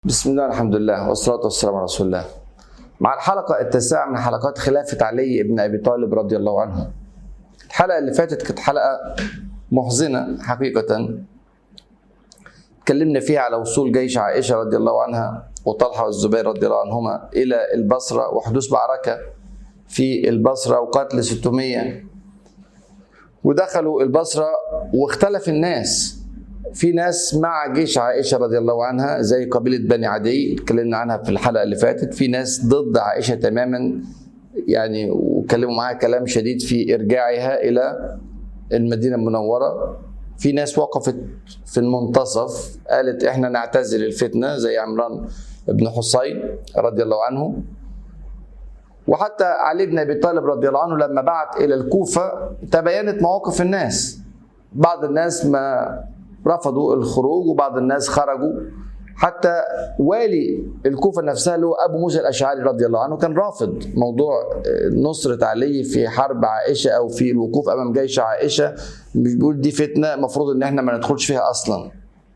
بسم الله الحمد لله والصلاة والسلام على رسول الله مع الحلقة التاسعة من حلقات خلافة علي بن أبي طالب رضي الله عنه الحلقة اللي فاتت كانت حلقة محزنة حقيقة اتكلمنا فيها على وصول جيش عائشة رضي الله عنها وطلحة والزبير رضي الله عنهما إلى البصرة وحدوث معركة في البصرة وقتل 600 ودخلوا البصرة واختلف الناس في ناس مع جيش عائشه رضي الله عنها زي قبيله بني عدي اتكلمنا عنها في الحلقه اللي فاتت في ناس ضد عائشه تماما يعني وكلموا معاها كلام شديد في ارجاعها الى المدينه المنوره في ناس وقفت في المنتصف قالت احنا نعتزل الفتنه زي عمران بن حسين رضي الله عنه وحتى علي بن ابي طالب رضي الله عنه لما بعت الى الكوفه تبينت مواقف الناس بعض الناس ما رفضوا الخروج وبعض الناس خرجوا حتى والي الكوفة نفسها اللي هو أبو موسى الأشعري رضي الله عنه كان رافض موضوع نصرة علي في حرب عائشة أو في الوقوف أمام جيش عائشة بيقول دي فتنة المفروض إن إحنا ما ندخلش فيها أصلا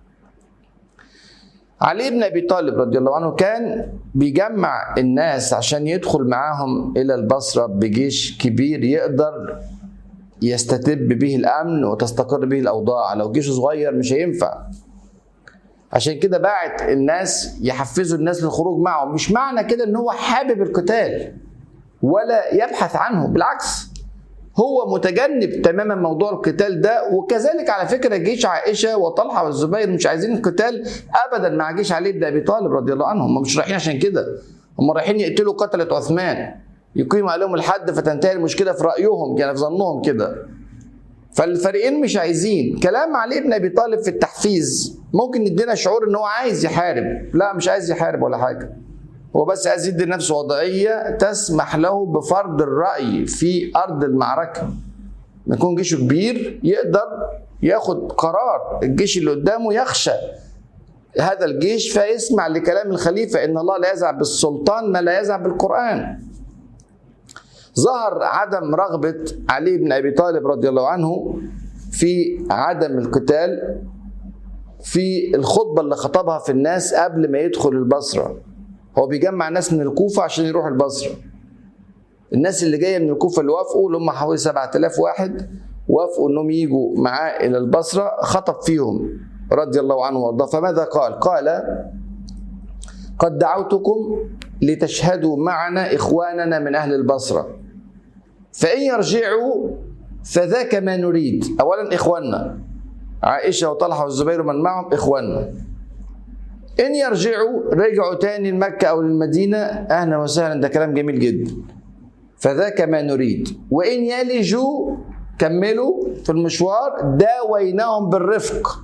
علي بن أبي طالب رضي الله عنه كان بيجمع الناس عشان يدخل معاهم إلى البصرة بجيش كبير يقدر يستتب به الامن وتستقر به الاوضاع لو جيش صغير مش هينفع عشان كده باعت الناس يحفزوا الناس للخروج معه مش معنى كده ان هو حابب القتال ولا يبحث عنه بالعكس هو متجنب تماما موضوع القتال ده وكذلك على فكره جيش عائشه وطلحه والزبير مش عايزين القتال ابدا مع جيش علي بن ابي طالب رضي الله عنه هم مش رايحين عشان كده هم رايحين يقتلوا قتله عثمان يقيم عليهم الحد فتنتهي المشكله في رايهم يعني في ظنهم كده فالفريقين مش عايزين كلام علي بن ابي طالب في التحفيز ممكن يدينا شعور ان هو عايز يحارب لا مش عايز يحارب ولا حاجه هو بس عايز يدي لنفسه وضعيه تسمح له بفرض الراي في ارض المعركه يكون جيشه كبير يقدر ياخد قرار الجيش اللي قدامه يخشى هذا الجيش فيسمع لكلام الخليفه ان الله لا يزع بالسلطان ما لا يزع بالقران ظهر عدم رغبة علي بن أبي طالب رضي الله عنه في عدم القتال في الخطبة اللي خطبها في الناس قبل ما يدخل البصرة هو بيجمع ناس من الكوفة عشان يروح البصرة الناس اللي جاية من الكوفة اللي وافقوا اللي هم حوالي 7000 واحد وافقوا انهم يجوا معاه الى البصرة خطب فيهم رضي الله عنه وارضاه فماذا قال؟ قال قد دعوتكم لتشهدوا معنا اخواننا من اهل البصره فإن يرجعوا فذاك ما نريد أولا إخواننا عائشة وطلحة والزبير ومن معهم إخواننا إن يرجعوا رجعوا تاني لمكة أو للمدينة أهلا وسهلا ده كلام جميل جدا فذاك ما نريد وإن يلجوا كملوا في المشوار داويناهم بالرفق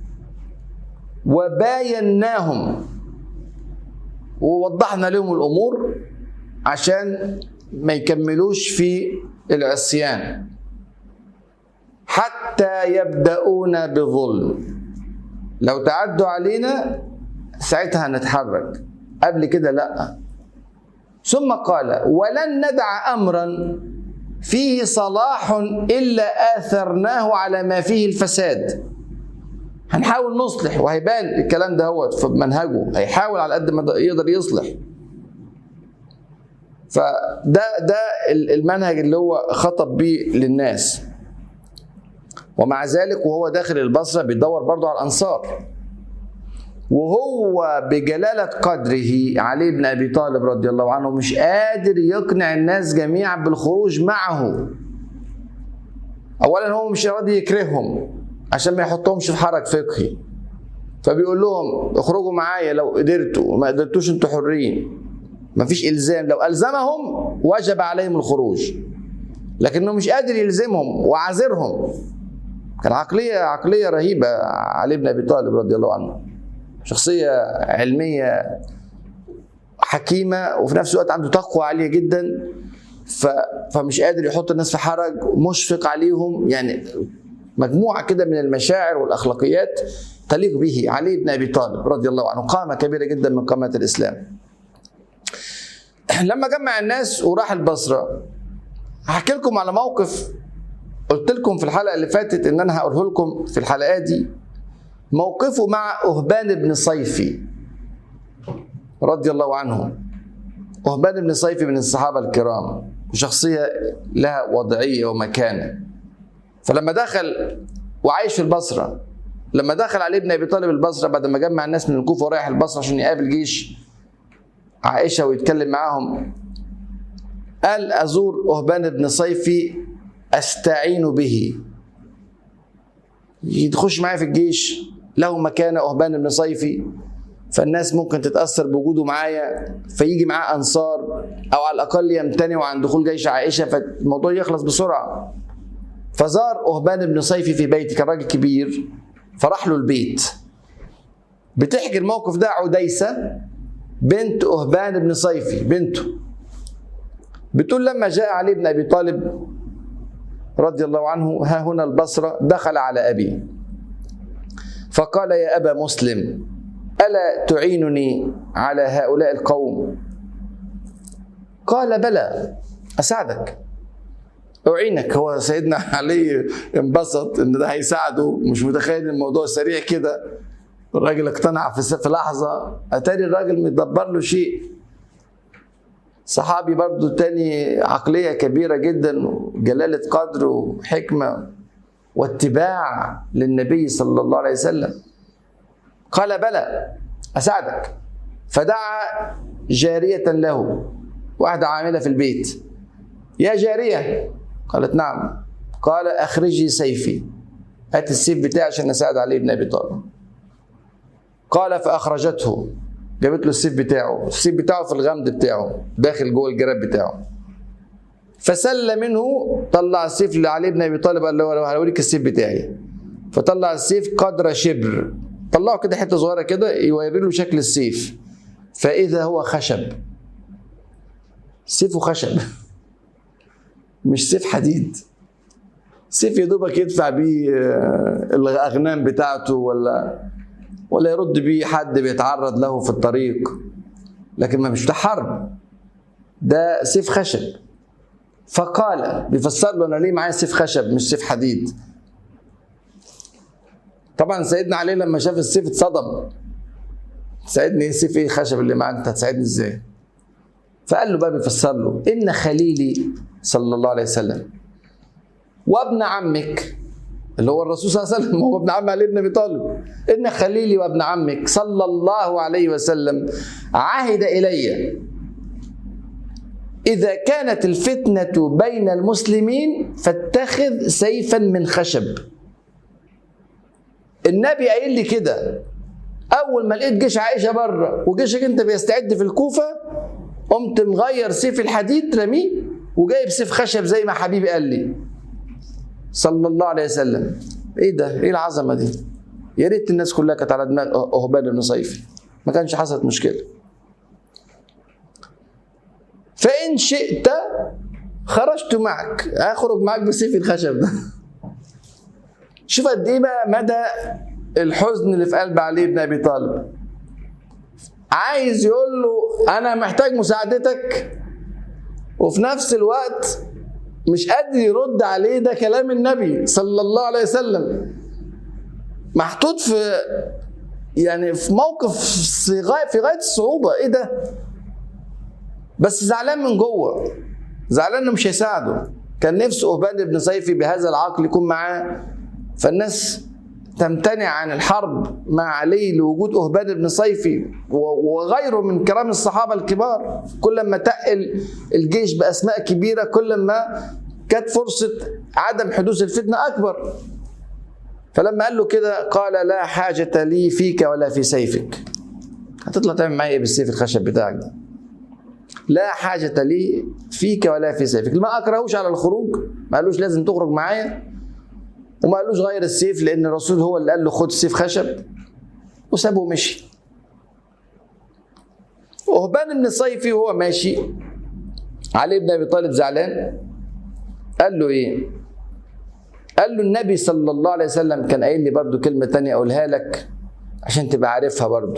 وبايناهم ووضحنا لهم الأمور عشان ما يكملوش في العصيان حتى يبدأون بظلم لو تعدوا علينا ساعتها نتحرك قبل كده لا ثم قال ولن ندع امرا فيه صلاح الا اثرناه على ما فيه الفساد هنحاول نصلح وهيبان الكلام ده هو في منهجه هيحاول على قد ما يقدر يصلح فده ده المنهج اللي هو خطب بيه للناس ومع ذلك وهو داخل البصرة بيدور برضه على الأنصار وهو بجلالة قدره علي بن أبي طالب رضي الله عنه مش قادر يقنع الناس جميعا بالخروج معه أولا هو مش راضي يكرههم عشان ما يحطهمش في حرج فقهي فبيقول لهم اخرجوا معايا لو قدرتوا ما قدرتوش انتوا حرين ما فيش الزام لو الزمهم وجب عليهم الخروج لكنه مش قادر يلزمهم وعذرهم كان عقليه عقليه رهيبه علي بن ابي طالب رضي الله عنه شخصيه علميه حكيمه وفي نفس الوقت عنده تقوى عاليه جدا ف... فمش قادر يحط الناس في حرج مشفق عليهم يعني مجموعه كده من المشاعر والاخلاقيات تليق به علي بن ابي طالب رضي الله عنه قامه كبيره جدا من قامات الاسلام لما جمع الناس وراح البصره هحكي لكم على موقف قلت لكم في الحلقه اللي فاتت ان انا هقوله لكم في الحلقات دي موقفه مع أهبان بن صيفي رضي الله عنه وهبان بن صيفي من الصحابة الكرام وشخصية لها وضعية ومكانة فلما دخل وعايش في البصرة لما دخل علي بن ابي طالب البصره بعد ما جمع الناس من الكوفه ورايح البصره عشان يقابل جيش عائشه ويتكلم معاهم قال ازور اهبان بن صيفي استعين به يخش معايا في الجيش له مكانه اهبان بن صيفي فالناس ممكن تتاثر بوجوده معايا فيجي معاه انصار او على الاقل يمتنعوا عن دخول جيش عائشه فالموضوع يخلص بسرعه فزار اهبان بن صيفي في بيتي كان راجل كبير فراح له البيت بتحكي الموقف ده عديسة بنت أهبان بن صيفي بنته بتقول لما جاء علي بن أبي طالب رضي الله عنه ها هنا البصرة دخل على أبي فقال يا أبا مسلم ألا تعينني على هؤلاء القوم قال بلى أساعدك أعينك هو سيدنا علي انبسط إن ده هيساعده مش متخيل الموضوع سريع كده الراجل اقتنع في في لحظة أتاري الراجل مدبر له شيء صحابي برضو تاني عقلية كبيرة جدا وجلالة قدر وحكمة واتباع للنبي صلى الله عليه وسلم قال بلى أساعدك فدعا جارية له واحدة عاملة في البيت يا جارية قالت نعم قال أخرجي سيفي هات السيف بتاعي عشان أساعد علي بن أبي طالب قال فأخرجته جابت له السيف بتاعه السيف بتاعه في الغمد بتاعه داخل جوه الجراب بتاعه فسل منه طلع السيف لعلي بن ابي طالب قال له هوريك السيف بتاعي فطلع السيف قدر شبر طلعه كده حته صغيره كده يوري له شكل السيف فاذا هو خشب سيفه خشب مش سيف حديد سيف يا دوبك يدفع بيه الاغنام بتاعته ولا ولا يرد بيه حد بيتعرض له في الطريق لكن ما مش ده حرب ده سيف خشب فقال بيفسر له انا ليه معايا سيف خشب مش سيف حديد طبعا سيدنا علي لما شاف السيف اتصدم تساعدني ايه سيف ايه خشب اللي معاك انت هتساعدني ازاي فقال له بقى بيفسر له ان خليلي صلى الله عليه وسلم وابن عمك اللي هو الرسول صلى الله عليه وسلم هو ابن عم علي بن ابي طالب ان خليلي وابن عمك صلى الله عليه وسلم عهد الي اذا كانت الفتنه بين المسلمين فاتخذ سيفا من خشب النبي قايل لي كده اول ما لقيت جيش عائشه بره وجيشك انت بيستعد في الكوفه قمت مغير سيف الحديد رميه وجايب سيف خشب زي ما حبيبي قال لي صلى الله عليه وسلم ايه ده ايه العظمه دي يا ريت الناس كلها كانت على دماغ اهبان بن صيفي ما كانش حصلت مشكله فان شئت خرجت معك اخرج معك بسيف الخشب ده شوف قد ايه بقى مدى الحزن اللي في قلب علي بن ابي طالب عايز يقول له انا محتاج مساعدتك وفي نفس الوقت مش قادر يرد عليه ده كلام النبي صلى الله عليه وسلم محطوط في يعني في موقف في غايه في غايه الصعوبه ايه ده بس زعلان من جوه زعلان انه مش هيساعده كان نفسه أهبان بن صيفي بهذا العقل يكون معاه فالناس تمتنع عن الحرب مع علي لوجود أهبان بن صيفي وغيره من كرام الصحابة الكبار كل ما تقل الجيش بأسماء كبيرة كل ما كانت فرصة عدم حدوث الفتنة أكبر فلما قال له كده قال لا حاجة لي فيك ولا في سيفك هتطلع تعمل معايا ايه بالسيف الخشب بتاعك ده لا حاجة لي فيك ولا في سيفك ما أكرهوش على الخروج ما قالوش لازم تخرج معايا وما قالوش غير السيف لان الرسول هو اللي قال له خد سيف خشب وسابه ومشي وهبان بن صيفي وهو ماشي علي بن ابي طالب زعلان قال له ايه قال له النبي صلى الله عليه وسلم كان قايل لي برضو كلمه تانية اقولها لك عشان تبقى عارفها برضو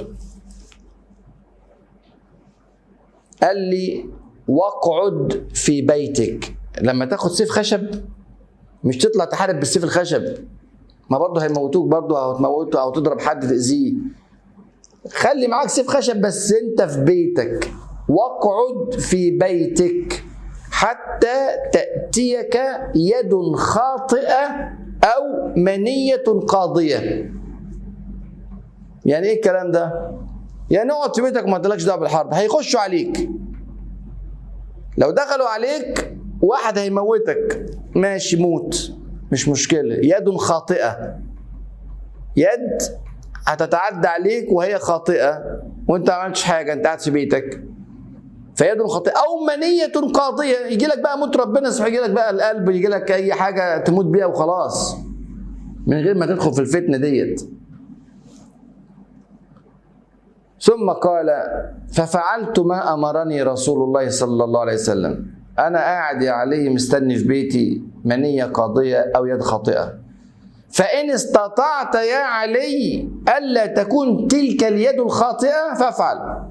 قال لي واقعد في بيتك لما تاخد سيف خشب مش تطلع تحارب بالسيف الخشب ما برضه هيموتوك برضه او تموته او تضرب حد تاذيه خلي معاك سيف خشب بس انت في بيتك واقعد في بيتك حتى تأتيك يد خاطئة أو منية قاضية يعني ايه الكلام ده؟ يعني اقعد في بيتك وما تلكش دعوه بالحرب هيخشوا عليك لو دخلوا عليك واحد هيموتك ماشي موت مش مشكله يد خاطئه يد هتتعدى عليك وهي خاطئه وانت ما عملتش حاجه انت قاعد في بيتك فيد خاطئه او منيه قاضيه يجي لك بقى موت ربنا سبحانه يجي لك بقى القلب يجي لك اي حاجه تموت بيها وخلاص من غير ما تدخل في الفتنه ديت ثم قال ففعلت ما امرني رسول الله صلى الله عليه وسلم انا قاعد يا علي مستني في بيتي منيه قاضيه او يد خاطئه فان استطعت يا علي الا تكون تلك اليد الخاطئه فافعل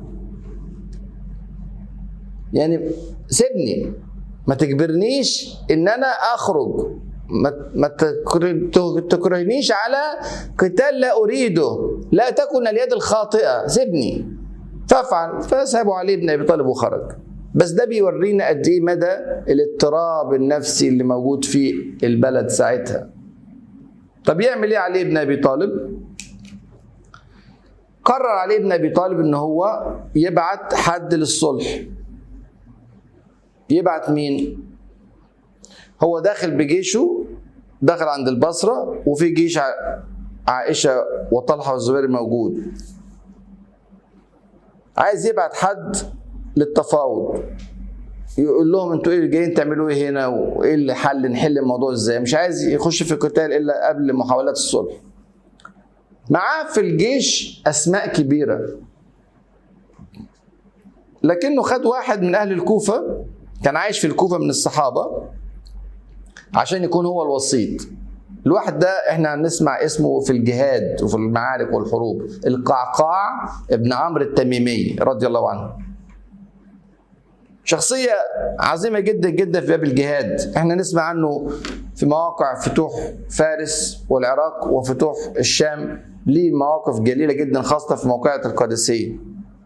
يعني سيبني ما تجبرنيش ان انا اخرج ما ما تكرهنيش على قتال لا اريده لا تكن اليد الخاطئه سيبني فافعل فسابوا علي بن ابي طالب وخرج بس ده بيورينا قد ايه مدى الاضطراب النفسي اللي موجود في البلد ساعتها طب يعمل ايه علي بن ابي طالب قرر علي بن ابي طالب ان هو يبعت حد للصلح يبعت مين هو داخل بجيشه دخل عند البصرة وفي جيش عائشة وطلحة والزبير موجود عايز يبعت حد للتفاوض يقول لهم انتوا ايه جايين تعملوا ايه هنا وايه الحل نحل الموضوع ازاي مش عايز يخش في قتال الا قبل محاولات الصلح معاه في الجيش اسماء كبيره لكنه خد واحد من اهل الكوفه كان عايش في الكوفه من الصحابه عشان يكون هو الوسيط الواحد ده احنا هنسمع اسمه في الجهاد وفي المعارك والحروب القعقاع ابن عمرو التميمي رضي الله عنه شخصية عظيمة جدا جدا في باب الجهاد احنا نسمع عنه في مواقع فتوح فارس والعراق وفتوح الشام ليه مواقف جليلة جدا خاصة في موقعة القادسية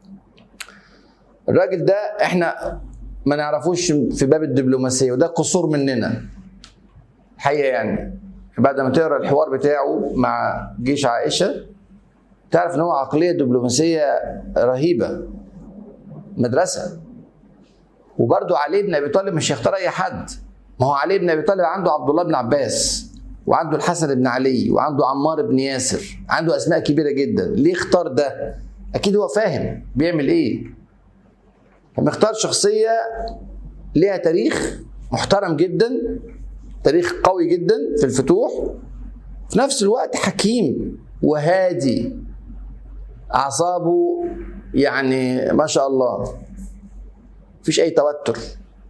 الراجل ده احنا ما نعرفوش في باب الدبلوماسية وده قصور مننا حقيقة يعني بعد ما تقرا الحوار بتاعه مع جيش عائشة تعرف ان هو عقلية دبلوماسية رهيبة مدرسة وبرضه علي بن ابي طالب مش هيختار اي حد ما هو علي بن ابي طالب عنده عبد الله بن عباس وعنده الحسن بن علي وعنده عمار بن ياسر عنده اسماء كبيره جدا ليه اختار ده اكيد هو فاهم بيعمل ايه مختار شخصيه ليها تاريخ محترم جدا تاريخ قوي جدا في الفتوح في نفس الوقت حكيم وهادي اعصابه يعني ما شاء الله مفيش اي توتر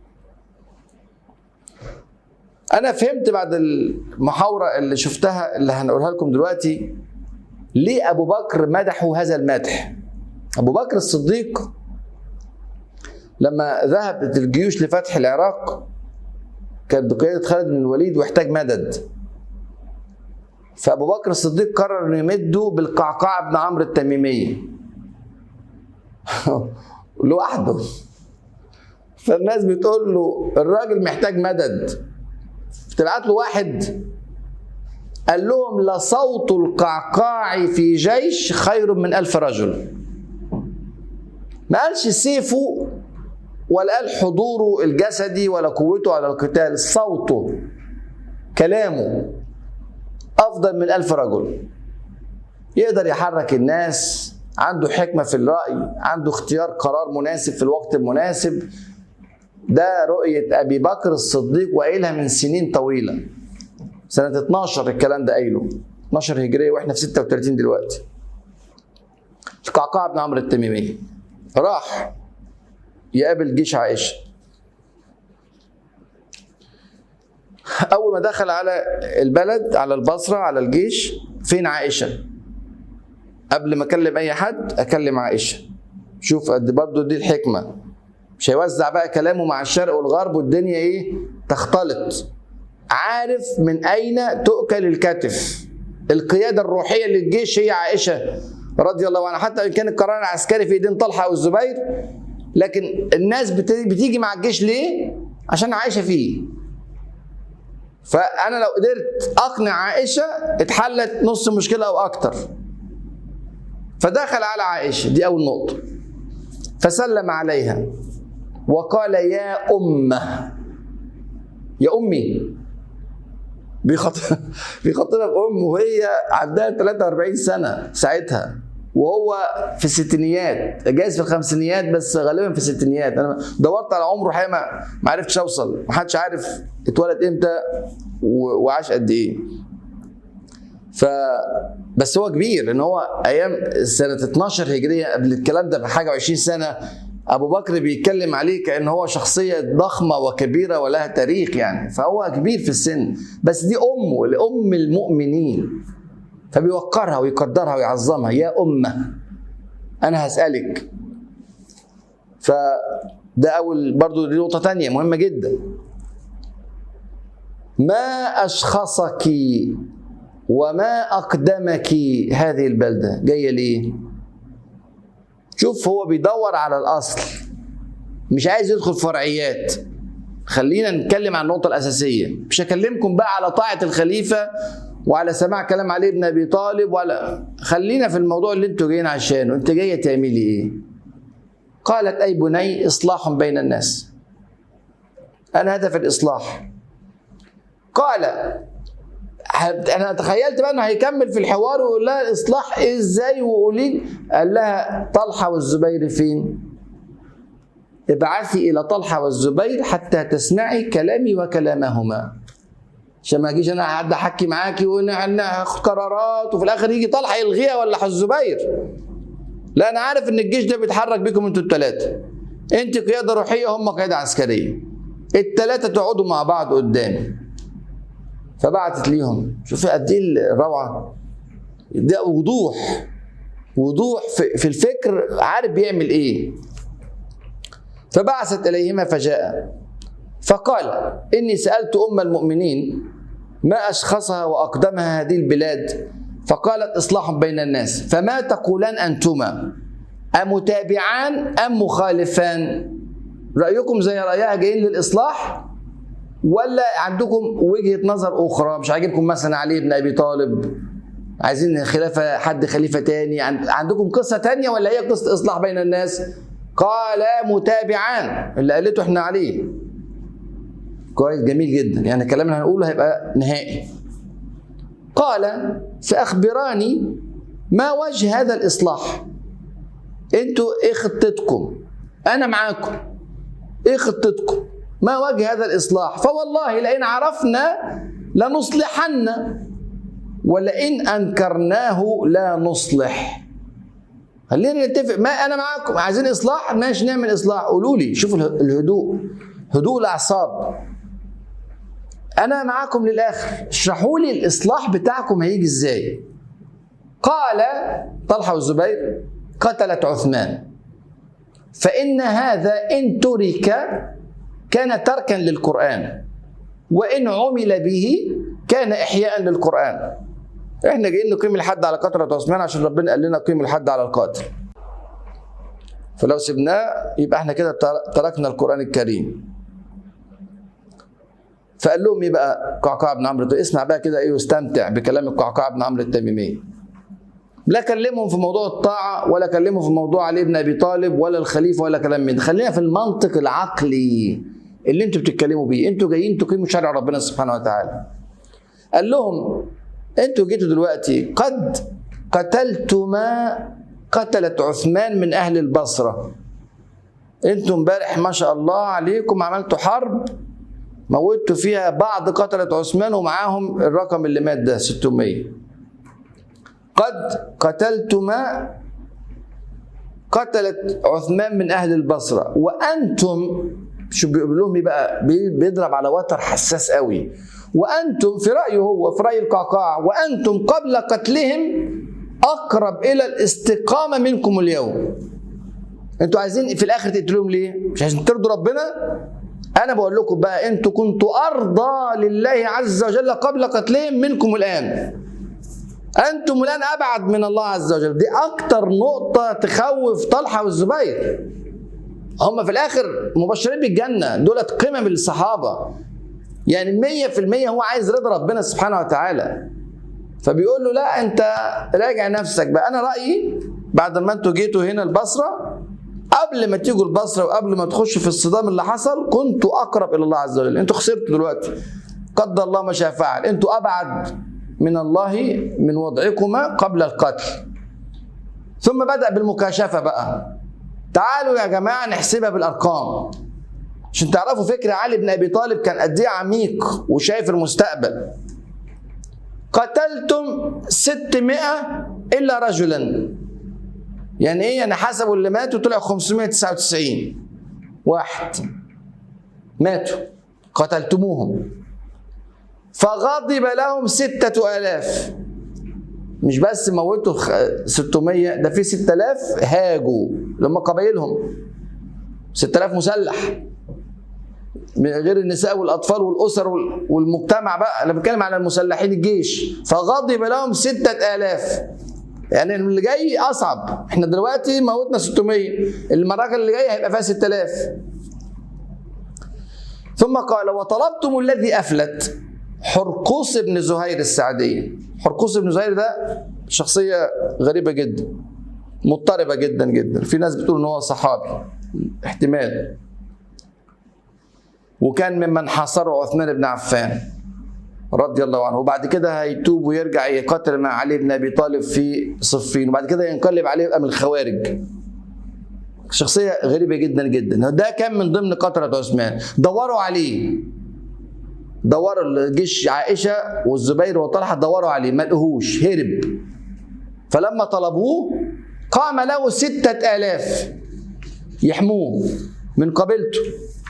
انا فهمت بعد المحاوره اللي شفتها اللي هنقولها لكم دلوقتي ليه ابو بكر مدحوا هذا المدح ابو بكر الصديق لما ذهبت الجيوش لفتح العراق كانت بقياده خالد بن الوليد واحتاج مدد فابو بكر الصديق قرر انه يمده بالقعقاع بن عمرو التميمي لوحده فالناس بتقول له الراجل محتاج مدد تبعت له واحد قال لهم لصوت القعقاع في جيش خير من ألف رجل ما قالش سيفه ولا قال حضوره الجسدي ولا قوته على القتال صوته كلامه أفضل من ألف رجل يقدر يحرك الناس عنده حكمة في الرأي عنده اختيار قرار مناسب في الوقت المناسب ده رؤية أبي بكر الصديق وقايلها من سنين طويلة سنة 12 الكلام ده قايله 12 هجرية واحنا في 36 دلوقتي القعقاع بن عمرو التميمي راح يقابل جيش عائشة أول ما دخل على البلد على البصرة على الجيش فين عائشة قبل ما أكلم أي حد أكلم عائشة شوف قد برضه دي الحكمة مش هيوزع بقى كلامه مع الشرق والغرب والدنيا ايه تختلط عارف من اين تؤكل الكتف القياده الروحيه للجيش هي عائشه رضي الله عنه حتى ان كان القرار العسكري في ايدين طلحه والزبير لكن الناس بتيجي مع الجيش ليه؟ عشان عايشه فيه فانا لو قدرت اقنع عائشه اتحلت نص مشكله او اكتر فدخل على عائشه دي اول نقطه فسلم عليها وقال يا امه يا امي بيخاطبها بيخاطبها بام وهي عندها 43 سنه ساعتها وهو في الستينيات جايز في الخمسينيات بس غالبا في الستينيات انا دورت على عمره حقيقه ما ما عرفتش اوصل ما حدش عارف اتولد امتى وعاش قد ايه ف بس هو كبير لان هو ايام سنه 12 هجريه قبل الكلام ده بحاجه و20 سنه ابو بكر بيتكلم عليه كان هو شخصيه ضخمه وكبيره ولها تاريخ يعني فهو كبير في السن بس دي امه لام المؤمنين فبيوقرها ويقدرها ويعظمها يا امه انا هسالك فده اول برضو دي نقطه تانية مهمه جدا ما اشخصك وما اقدمك هذه البلده جايه ليه شوف هو بيدور على الاصل مش عايز يدخل فرعيات خلينا نتكلم عن النقطه الاساسيه مش هكلمكم بقى على طاعه الخليفه وعلى سماع كلام علي بن ابي طالب ولا خلينا في الموضوع اللي انتوا جايين عشانه انت جايه تعملي ايه قالت اي بني اصلاح بين الناس انا هدف الاصلاح قال انا تخيلت بقى انه هيكمل في الحوار ويقول لها الاصلاح ازاي وقولي قال لها طلحه والزبير فين؟ ابعثي الى طلحه والزبير حتى تسمعي كلامي وكلامهما عشان ما اجيش انا قاعد احكي معاكي وناخد قرارات وفي الاخر يجي طلحه يلغيها ولا الزبير لا انا عارف ان الجيش ده بيتحرك بيكم انتوا الثلاثه انت قياده روحيه هم قياده عسكريه الثلاثه تقعدوا مع بعض قدامي فبعتت ليهم شوفي قد ايه الروعه ده وضوح وضوح في, في الفكر عارف بيعمل ايه فبعثت اليهما فجاء فقال اني سالت ام المؤمنين ما اشخصها واقدمها هذه البلاد فقالت اصلاح بين الناس فما تقولان انتما امتابعان ام مخالفان رايكم زي رايها جايين للاصلاح ولا عندكم وجهه نظر اخرى مش عاجبكم مثلا علي بن ابي طالب عايزين خلافه حد خليفه تاني عندكم قصه تانية ولا هي قصه اصلاح بين الناس قال متابعان اللي قالته احنا عليه كويس جميل جدا يعني الكلام اللي هنقوله هيبقى نهائي قال فاخبراني ما وجه هذا الاصلاح انتوا ايه خطتكم انا معاكم ايه خطتكم ما وجه هذا الإصلاح فوالله لئن عرفنا لنصلحن ولئن أنكرناه لا نصلح خلينا نتفق ما أنا معاكم عايزين إصلاح ماشي نعمل إصلاح قولوا لي شوفوا الهدوء هدوء الأعصاب أنا معاكم للآخر اشرحوا لي الإصلاح بتاعكم هيجي إزاي قال طلحة والزبير قتلت عثمان فإن هذا إن ترك كان تركا للقرآن وإن عمل به كان إحياء للقرآن احنا جايين نقيم الحد على قتلة عثمان عشان ربنا قال لنا قيم الحد على القاتل فلو سبناه يبقى احنا كده تركنا القرآن الكريم فقال لهم ايه بقى قعقاع بن عمرو اسمع بقى كده ايه واستمتع بكلام القعقاع بن عمرو التميمي لا كلمهم في موضوع الطاعة ولا كلمهم في موضوع علي بن أبي طالب ولا الخليفة ولا كلام من ده خلينا في المنطق العقلي اللي انتوا بتتكلموا بيه انتوا جايين تقيموا شرع ربنا سبحانه وتعالى قال لهم انتوا جيتوا دلوقتي قد قتلتما قتلت عثمان من اهل البصره انتوا امبارح ما شاء الله عليكم عملتوا حرب موتوا فيها بعض قتلة عثمان ومعاهم الرقم اللي مات ده 600 قد قتلتما قتلت عثمان من اهل البصره وانتم شو بيقول لهم ايه بقى بيضرب على وتر حساس قوي وانتم في رايه هو في راي القعقاع وانتم قبل قتلهم اقرب الى الاستقامه منكم اليوم انتوا عايزين في الاخر تقتلوهم ليه مش عشان ترضوا ربنا انا بقول لكم بقى انتوا كنتوا ارضى لله عز وجل قبل قتلهم منكم الان انتم الان ابعد من الله عز وجل دي اكتر نقطه تخوف طلحه والزبير هم في الاخر مبشرين بالجنه دولت قمم الصحابه يعني 100% هو عايز رضا ربنا سبحانه وتعالى فبيقول له لا انت راجع نفسك بقى انا رايي بعد ما انتوا جيتوا هنا البصره قبل ما تيجوا البصره وقبل ما تخشوا في الصدام اللي حصل كنتوا اقرب الى الله عز وجل انتوا خسرتوا دلوقتي قدر الله ما شاء فعل انتوا ابعد من الله من وضعكما قبل القتل ثم بدا بالمكاشفه بقى تعالوا يا جماعه نحسبها بالارقام عشان تعرفوا فكر علي بن ابي طالب كان قد ايه عميق وشايف المستقبل قتلتم 600 الا رجلا يعني ايه يعني حسبوا اللي ماتوا طلع 599 واحد ماتوا قتلتموهم فغضب لهم ستة آلاف مش بس موتوا 600 ده في 6000 هاجوا لما قبايلهم 6000 مسلح من غير النساء والاطفال والاسر والمجتمع بقى انا بتكلم على المسلحين الجيش فغضب لهم ستة آلاف يعني اللي جاي اصعب احنا دلوقتي موتنا 600 المراكز اللي جايه هيبقى فيها 6000 ثم قال وطلبتم الذي افلت حرقوس بن زهير السعدي حرقوس بن زهير ده شخصيه غريبه جدا مضطربه جدا جدا في ناس بتقول ان هو صحابي احتمال وكان ممن حاصره عثمان بن عفان رضي الله عنه وبعد كده هيتوب ويرجع يقاتل مع علي بن ابي طالب في صفين وبعد كده ينقلب عليه يبقى من الخوارج شخصيه غريبه جدا جدا ده كان من ضمن قطره عثمان دوروا عليه دوروا الجيش عائشه والزبير وطلحه دوروا عليه ما لقوهوش هرب فلما طلبوه قام له ستة آلاف يحموه من قبيلته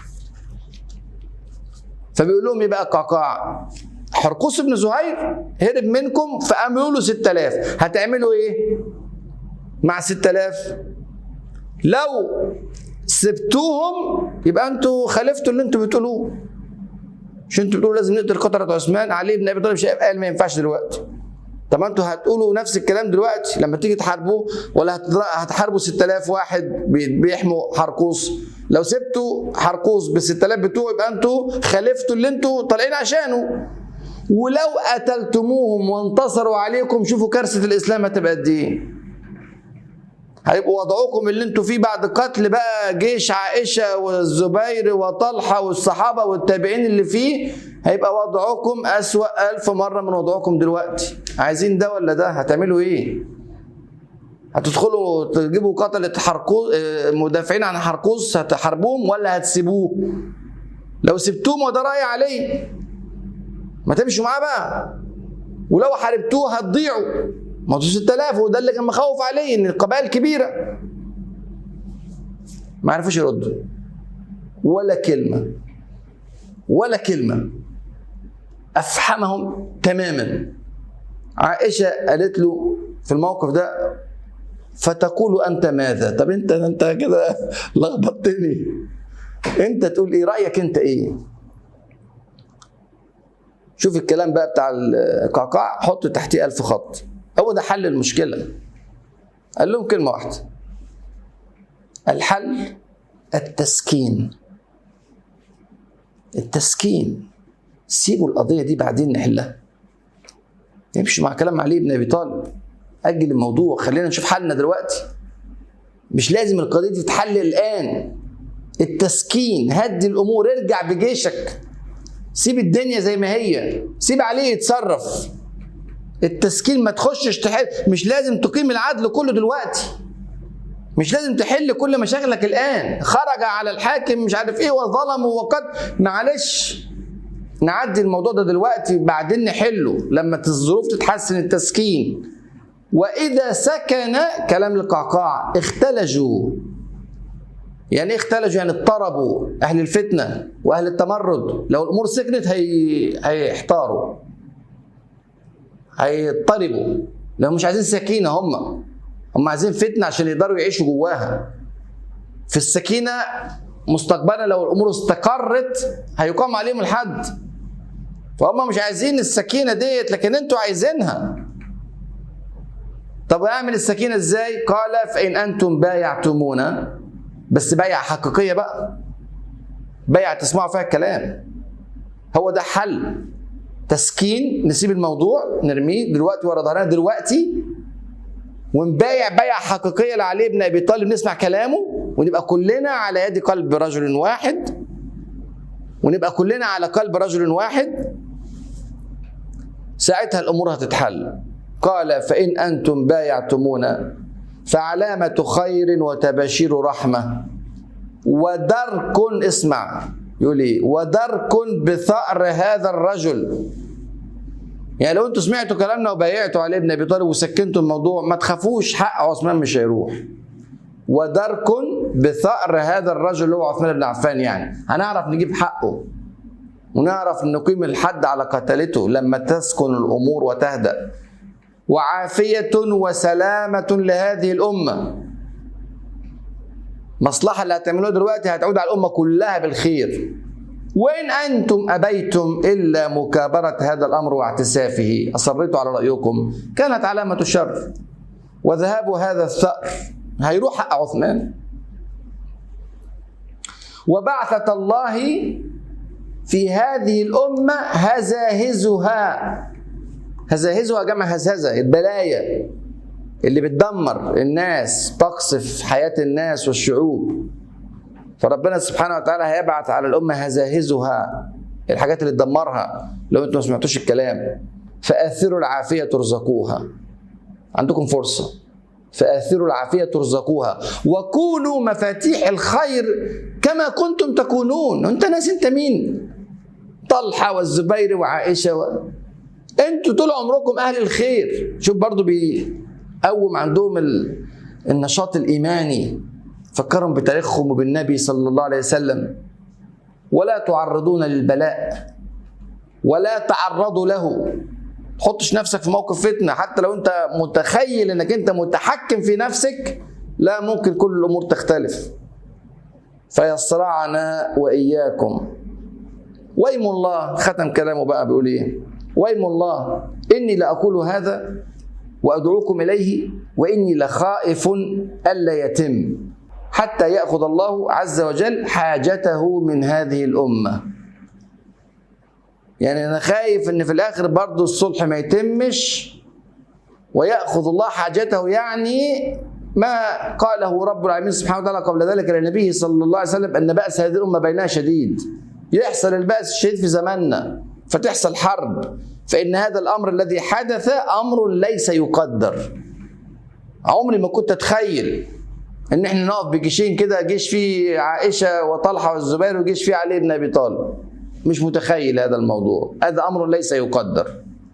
فبيقول لهم ايه بقى القعقاع حرقوس بن زهير هرب منكم فقاموا له 6000 هتعملوا ايه مع 6000 لو سبتوهم يبقى انتوا خالفتوا اللي انتوا بتقولوه مش انتوا بتقولوا لازم نقتل قطرة عثمان علي بن ابي طالب شايف قال ما ينفعش دلوقتي طب انتوا هتقولوا نفس الكلام دلوقتي لما تيجي تحاربوه ولا هتحاربوا 6000 واحد بيحموا حرقوس لو سبتوا حرقوس ب 6000 بتوعه يبقى انتوا خالفتوا اللي انتوا طالعين عشانه ولو قتلتموهم وانتصروا عليكم شوفوا كارثه الاسلام هتبقى قد ايه هيبقوا وضعكم اللي انتوا فيه بعد قتل بقى جيش عائشه والزبير وطلحه والصحابه والتابعين اللي فيه هيبقى وضعكم أسوأ ألف مرة من وضعكم دلوقتي عايزين ده ولا ده هتعملوا ايه هتدخلوا تجيبوا قتلة حرقوس مدافعين عن حرقوس هتحاربوهم ولا هتسيبوه لو سبتوهم وده رأي عليه ما تمشوا معاه بقى ولو حاربتوه هتضيعوا ما انتوا 6000 وده اللي كان مخوف عليه ان القبائل كبيره ما عرفوش يردوا ولا كلمه ولا كلمه افحمهم تماما عائشه قالت له في الموقف ده فتقول انت ماذا طب انت انت كده لخبطتني انت تقول ايه رايك انت ايه شوف الكلام بقى بتاع القعقاع حط تحتيه ألف خط هو ده حل المشكلة قال لهم كلمة واحدة الحل التسكين التسكين سيبوا القضية دي بعدين نحلها يمشي مع كلام علي بن أبي طالب أجل الموضوع خلينا نشوف حلنا دلوقتي مش لازم القضية دي تتحل الآن التسكين هدي الأمور ارجع بجيشك سيب الدنيا زي ما هي سيب عليه يتصرف التسكين ما تخشش تحل مش لازم تقيم العدل كله دلوقتي مش لازم تحل كل مشاكلك الان خرج على الحاكم مش عارف ايه وظلم وقد معلش نعدي الموضوع ده دلوقتي بعدين نحله لما الظروف تتحسن التسكين واذا سكن كلام القعقاع اختلجوا يعني ايه اختلجوا يعني اضطربوا اهل الفتنه واهل التمرد لو الامور سكنت هي... هيحتاروا هيضطربوا لو مش عايزين سكينه هم هم عايزين فتنه عشان يقدروا يعيشوا جواها في السكينه مستقبلا لو الامور استقرت هيقام عليهم الحد فهم مش عايزين السكينه ديت لكن انتوا عايزينها طب اعمل السكينه ازاي قال فان انتم بايعتمونا بس بيعه حقيقيه بقى بيعه تسمعوا فيها الكلام هو ده حل تسكين نسيب الموضوع نرميه دلوقتي ورا ظهرنا دلوقتي ونبايع بيعة حقيقية لعلي بن أبي طالب نسمع كلامه ونبقى كلنا على يد قلب رجل واحد ونبقى كلنا على قلب رجل واحد ساعتها الأمور هتتحل قال فإن أنتم بايعتمونا فعلامة خير وتباشير رحمة ودرك اسمع يقول ايه ودرك بثأر هذا الرجل يعني لو انتوا سمعتوا كلامنا وبايعتوا علي بن ابي طالب وسكنتوا الموضوع ما تخافوش حق عثمان مش هيروح ودرك بثأر هذا الرجل اللي هو عثمان بن عفان يعني هنعرف نجيب حقه ونعرف نقيم الحد على قتلته لما تسكن الامور وتهدأ وعافية وسلامة لهذه الأمة مصلحة اللي هتعملوها دلوقتي هتعود على الأمة كلها بالخير وإن أنتم أبيتم إلا مكابرة هذا الأمر واعتسافه أصريتوا على رأيكم كانت علامة شر وذهاب هذا الثأر هيروح حق عثمان وبعثة الله في هذه الأمة هزاهزها هزاهزها جمع هزهزة البلايا اللي بتدمر الناس تقصف حياة الناس والشعوب فربنا سبحانه وتعالى هيبعث على الأمة هزاهزها الحاجات اللي تدمرها لو انتم ما سمعتوش الكلام فآثروا العافية ترزقوها عندكم فرصة فآثروا العافية ترزقوها وكونوا مفاتيح الخير كما كنتم تكونون انت ناس انت مين طلحة والزبير وعائشة و... انتوا طول عمركم اهل الخير شوف برضو بيقوم عندهم ال... النشاط الايماني فكرهم بتاريخهم وبالنبي صلى الله عليه وسلم ولا تعرضون للبلاء ولا تعرضوا له تحطش نفسك في موقف فتنه حتى لو انت متخيل انك انت متحكم في نفسك لا ممكن كل الامور تختلف فيصرعنا واياكم ويم الله ختم كلامه بقى بيقول ايه ويم الله اني لاقول هذا وادعوكم اليه واني لخائف الا يتم حتى ياخذ الله عز وجل حاجته من هذه الامه يعني انا خايف ان في الاخر برضه الصلح ما يتمش وياخذ الله حاجته يعني ما قاله رب العالمين سبحانه وتعالى قبل ذلك لنبيه صلى الله عليه وسلم ان باس هذه الامه بينها شديد يحصل الباس الشديد في زماننا فتحصل حرب فان هذا الامر الذي حدث امر ليس يقدر عمري ما كنت اتخيل ان احنا نقف بجيشين كده جيش فيه عائشه وطلحه والزبير وجيش فيه علي بن ابي طالب مش متخيل هذا الموضوع هذا امر ليس يقدر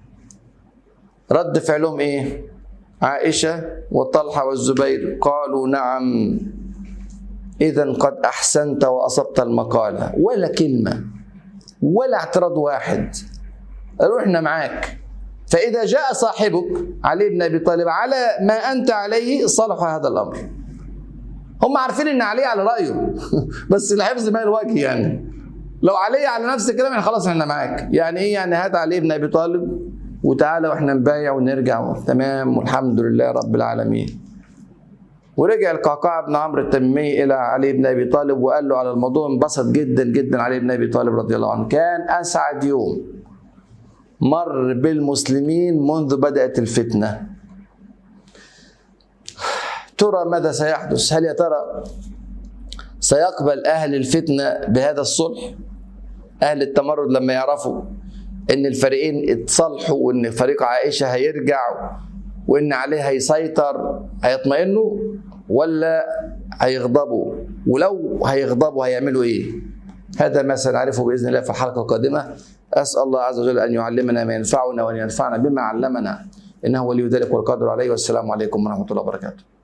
رد فعلهم ايه عائشه وطلحه والزبير قالوا نعم اذا قد احسنت واصبت المقاله ولا كلمه ولا اعتراض واحد رحنا معاك فاذا جاء صاحبك علي بن ابي طالب على ما انت عليه صلح هذا الامر هم عارفين ان علي على رايه بس الحفظ ما الوجه يعني لو علي على نفس الكلام يعني خلاص احنا معاك يعني ايه يعني هات علي بن ابي طالب وتعالى واحنا نبايع ونرجع تمام والحمد لله رب العالمين ورجع القعقاع بن عمرو التميمي الى علي بن ابي طالب وقال له على الموضوع انبسط جدا جدا علي بن ابي طالب رضي الله عنه كان اسعد يوم مر بالمسلمين منذ بدات الفتنه ترى ماذا سيحدث هل يا ترى سيقبل اهل الفتنه بهذا الصلح اهل التمرد لما يعرفوا ان الفريقين اتصالحوا وان فريق عائشه هيرجع وان عليه هيسيطر هيطمئنوا ولا هيغضبوا ولو هيغضبوا هيعملوا ايه هذا ما سنعرفه باذن الله في الحلقه القادمه اسال الله عز وجل ان يعلمنا ما ينفعنا وان ينفعنا بما علمنا انه ولي ذلك والقادر عليه والسلام عليكم ورحمه الله وبركاته